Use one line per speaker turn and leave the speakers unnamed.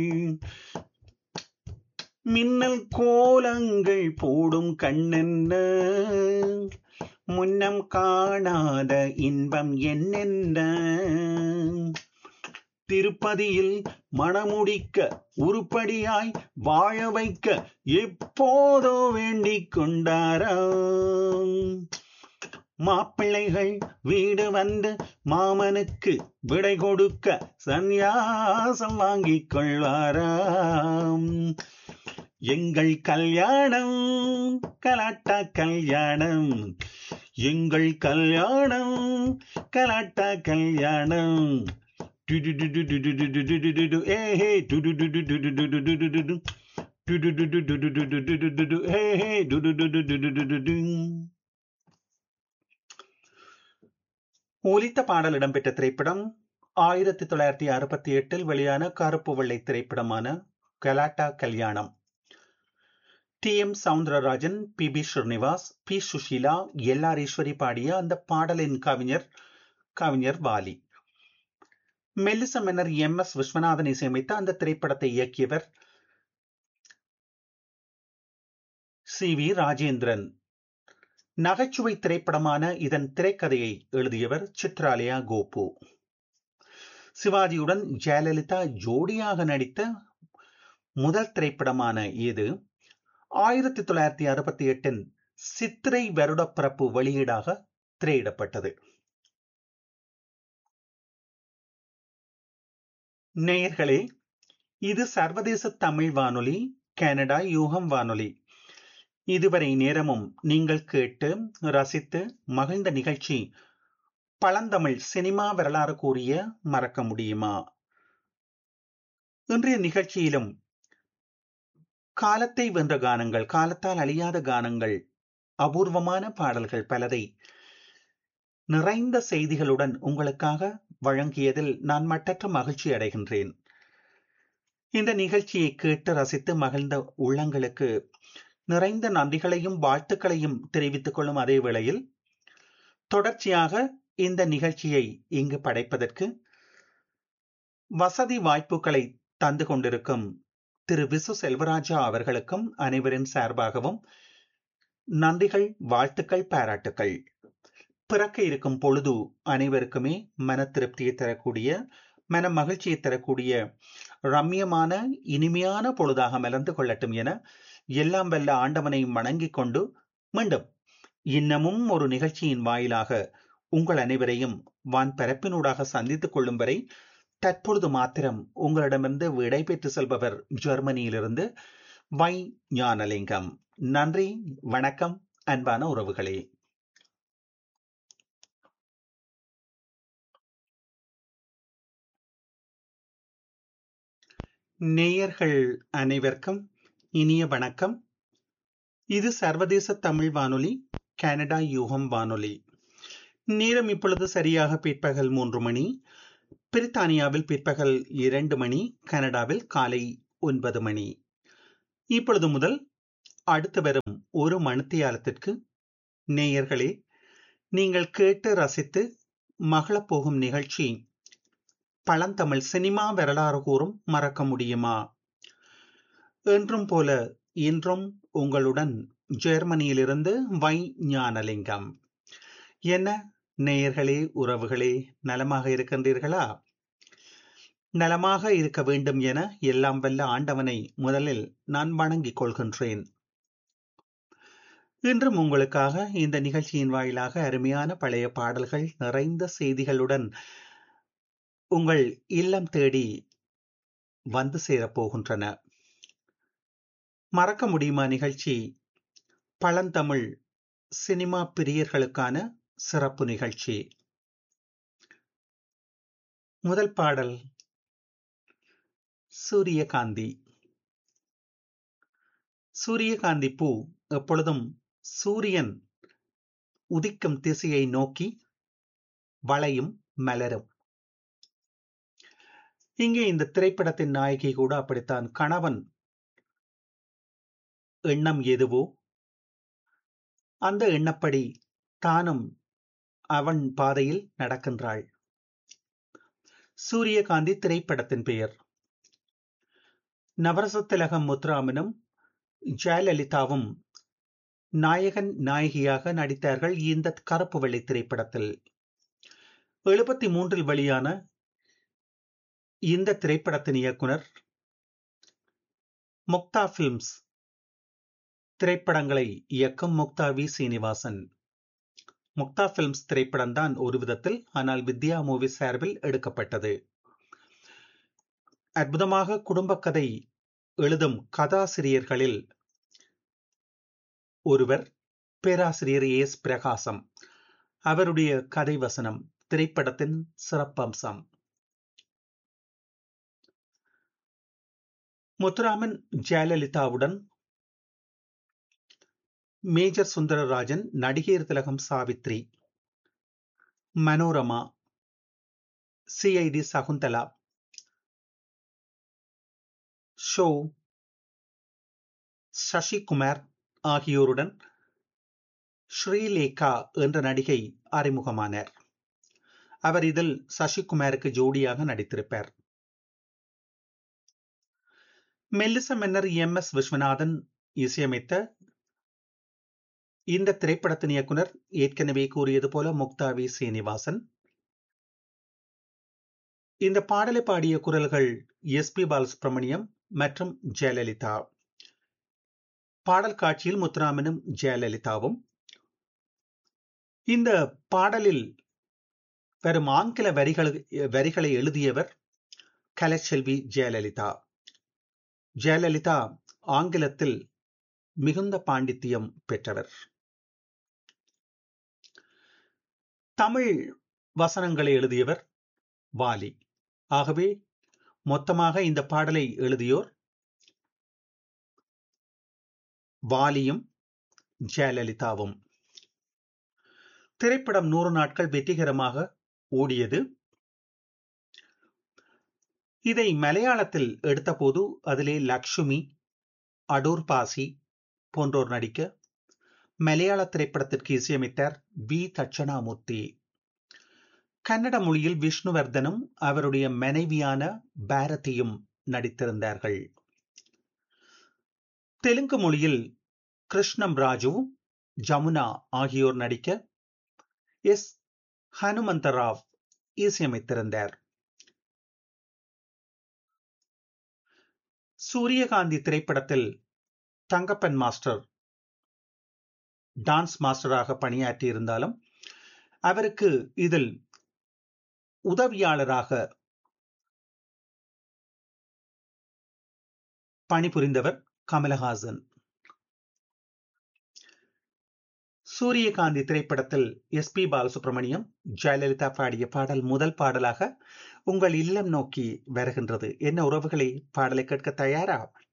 மின்னல் கோலங்கள் போடும் கண்ணென்ன முன்னம் காணாத இன்பம் என்னென்ன திருப்பதியில் மணமுடிக்க உருப்படியாய் வாழ வைக்க எப்போதோ வேண்டிக் கொண்டாராம் மாப்பிள்ளைகள் வீடு வந்து மாமனுக்கு விடை கொடுக்க சந்நியாசம் வாங்கிக் கொள்வாராம் எங்கள் கல்யாணம் கலாட்டா கல்யாணம் எங்கள் கல்யாணம் கலாட்டா கல்யாணம் டுடுடுடுடுடுடுடுடுடுடுடு, ஏஹே, டுடுடுடுடுடுடுடுடுடுடுடு, டுடுடுடுடுடுடுடுடுடுடுடு, ஏஹே, டுடுடுடுடுடுடுடுடு. ஒலித்த பாடல் இடம்பெற்ற திரைப்படம் ஆயிரத்தி தொள்ளாயிரத்தி அறுபத்தி எட்டில் வெளியான கருப்பு வெள்ளை திரைப்படமான Galatta Kalyanam T M Soundararajan P B Srinivas P Susheela L R Eswari பாடிய அந்த பாடலின் கவிஞர் கவிஞர் வாலி மெல்லிச மன்னர் எம் எஸ் விஸ்வநாதன் இசையமைத்த அந்த திரைப்படத்தை இயக்கியவர் சி வி ராஜேந்திரன் நகைச்சுவை திரைப்படமான இதன் திரைக்கதையை எழுதியவர் சித்ராலயா கோபு சிவாஜியுடன் ஜெயலலிதா ஜோடியாக நடித்த முதல் திரைப்படமான இது ஆயிரத்தி தொள்ளாயிரத்தி அறுபத்தி எட்டின் சித்திரை வருடப்பிறப்பு வெளியீடாக திரையிடப்பட்டது நேயர்களே இது சர்வதேச தமிழ் வானொலி கனடா யூகம் வானொலி இதுவரை நேரமும் நீங்கள் கேட்டு ரசித்து மகிழ்ந்த நிகழ்ச்சி பழந்தமிழ் சினிமா வரலாறு கூறிய மறக்க முடியுமா இன்றைய நிகழ்ச்சியிலும் காலத்தை வென்ற கானங்கள் காலத்தால் அழியாத கானங்கள் அபூர்வமான பாடல்கள் பலதை நிறைந்த செய்திகளுடன் உங்களுக்காக வழங்கியதில் நான் மட்டற்ற மகிழ்ச்சி அடைகின்றேன் இந்த நிகழ்ச்சியை கேட்டு ரசித்து மகிழ்ந்த உள்ளங்களுக்கு நிறைந்த நன்றிகளையும் வாழ்த்துக்களையும் தெரிவித்துக் கொள்ளும் அதே வேளையில் தொடர்ச்சியாக இந்த நிகழ்ச்சியை இங்கு படைப்பதற்கு வசதி வாய்ப்புகளை தந்து கொண்டிருக்கும் திரு விசு செல்வராஜா அவர்களுக்கும் அனைவரின் சார்பாகவும் நன்றிகள் வாழ்த்துக்கள் பாராட்டுக்கள் பிறக்க இருக்கும் பொழுது அனைவருக்குமே மன திருப்தியை தரக்கூடிய மன மகிழ்ச்சியை தரக்கூடிய ரம்யமான இனிமையான பொழுதாக மலர்ந்து கொள்ளட்டும் என எல்லாம் வல்ல ஆண்டவனை வணங்கிக் கொண்டு மீண்டும் இன்னமும் ஒரு நிகழ்ச்சியின் வாயிலாக உங்கள் அனைவரையும் வான் பரப்பினூடாக சந்தித்துக் கொள்ளும் வரை தற்பொழுது மாத்திரம் உங்களிடமிருந்து விடை பெற்று செல்பவர் ஜெர்மனியிலிருந்து வை ஞானலிங்கம் நன்றி வணக்கம் அன்பான உறவுகளே நேயர்கள் அனைவருக்கும் இனிய வணக்கம் இது சர்வதேச தமிழ் வானொலி கனடா யூகம் வானொலி நேரம் இப்பொழுது சரியாக பிற்பகல் மூன்று மணி பிரித்தானியாவில் பிற்பகல் இரண்டு மணி கனடாவில் காலை ஒன்பது மணி இப்பொழுது முதல் அடுத்து வரும் ஒரு மணித்தியாலத்திற்கு நேயர்களே நீங்கள் கேட்டு ரசித்து மகளப் போகும் நிகழ்ச்சி பழந்தமிழ் சினிமா வரலாறு கூறும் மறக்க முடியுமா என்றும் போல இன்றும் உங்களுடன் ஜெர்மனியிலிருந்து வை ஞானலிங்கம் என்ன நேயர்களே உறவுகளே நலமாக இருக்கின்றீர்களா நலமாக இருக்க வேண்டும் என எல்லாம் வல்ல ஆண்டவனை முதலில் நான் வணங்கிக் கொள்கின்றேன் இன்றும் உங்களுக்காக இந்த நிகழ்ச்சியின் வாயிலாக அருமையான பழைய பாடல்கள் நிறைந்த செய்திகளுடன் உங்கள் இல்லம் தேடி வந்து சேரப்போகின்றன மறக்க முடியுமா நிகழ்ச்சி பழந்தமிழ் சினிமா பிரியர்களுக்கான சிறப்பு நிகழ்ச்சி முதல் பாடல் சூரியகாந்தி சூரியகாந்தி பூ எப்பொழுதும் சூரியன் உதிக்கும் திசையை நோக்கி வளையும் மலரும் இங்கே இந்த திரைப்படத்தின் நாயகி கூட அப்படித்தான் கணவன் எண்ணம் எதுவோ அந்த எண்ணப்படி தானும் அவன் பாதையில் நடக்கின்றாள் சூரியகாந்தி திரைப்படத்தின் பெயர் நவரசத்திலகம் முத்துராமனும் ஜெயலலிதாவும் நாயகன் நாயகியாக நடித்தார்கள் இந்த கருப்பு வெள்ளை திரைப்படத்தில் எழுபத்தி மூன்றில் வெளியான இந்த திரைப்படத்தின் இயக்குனர் முக்தா பிலிம்ஸ் திரைப்படங்களை இயக்கும் முக்தா வி சீனிவாசன் முக்தா பிலிம்ஸ் திரைப்படம் தான் ஒரு விதத்தில் ஆனால் வித்யா மூவி சார்பில் எடுக்கப்பட்டது அற்புதமாக குடும்ப கதை எழுதும் கதாசிரியர்களில் ஒருவர் பேராசிரியர் எஸ் பிரகாசம் அவருடைய கதை வசனம் திரைப்படத்தின் சிறப்பம்சம் முத்துராமன் ஜெயலலிதாவுடன் மேஜர் சுந்தரராஜன் நடிகர் திலகம் சாவித்ரி மனோரமா சிஐடி சகுந்தலா ஷோ சசிகுமார் ஆகியோருடன் ஸ்ரீலேகா என்ற நடிகை அறிமுகமானார் அவர் இதில் சசிகுமாருக்கு ஜோடியாக நடித்திருப்பார் மெல்லிச மன்னர் எம் எஸ் விஸ்வநாதன் இசையமைத்த இந்த திரைப்படத்தின் இயக்குனர் ஏற்கனவே கூறியது போல முக்தாவி சீனிவாசன் இந்த பாடலை பாடிய குரல்கள் எஸ் பி பாலசுப்ரமணியம் மற்றும் ஜெயலலிதா பாடல் காட்சியில் முத்துராமனும் ஜெயலலிதாவும் இந்த பாடலில் வரும் ஆங்கில வரிகள் வரிகளை எழுதியவர் கலைச்செல்வி ஜெயலலிதா ஜெயலலிதா ஆங்கிலத்தில் மிகுந்த பாண்டித்தியம் பெற்றவர் தமிழ் வசனங்களை எழுதியவர் வாலி ஆகவே மொத்தமாக இந்த பாடலை எழுதியோர் வாலியும் ஜெயலலிதாவும் திரைப்படம் நூறு நாட்கள் வெற்றிகரமாக ஓடியது இதை மலையாளத்தில் எடுத்தபோது அதிலே லக்ஷ்மி அடூர் பாசி போன்றோர் நடிக்க மலையாள திரைப்படத்திற்கு இசையமைத்தார் வி தட்சணாமூர்த்தி கன்னட மொழியில் விஷ்ணுவர்தனும் அவருடைய மனைவியான பாரதியும் நடித்திருந்தார்கள் தெலுங்கு மொழியில் கிருஷ்ணம் ராஜு ஜமுனா ஆகியோர் நடிக்க எஸ் ஹனுமந்தராவ் இசையமைத்திருந்தார் சூரியகாந்தி திரைப்படத்தில் தங்கப்பன் மாஸ்டர் டான்ஸ் மாஸ்டராக பணியாற்றி இருந்தாலும் அவருக்கு இதில் உதவியாளராக பணிபுரிந்தவர் கமலஹாசன் சூரியகாந்தி திரைப்படத்தில் எஸ் பி பாலசுப்ரமணியம் ஜெயலலிதா பாடிய பாடல் முதல் பாடலாக உங்கள் இல்லம் நோக்கி வருகின்றது என்ன உறவுகளை பாடலை கேட்க தயாரா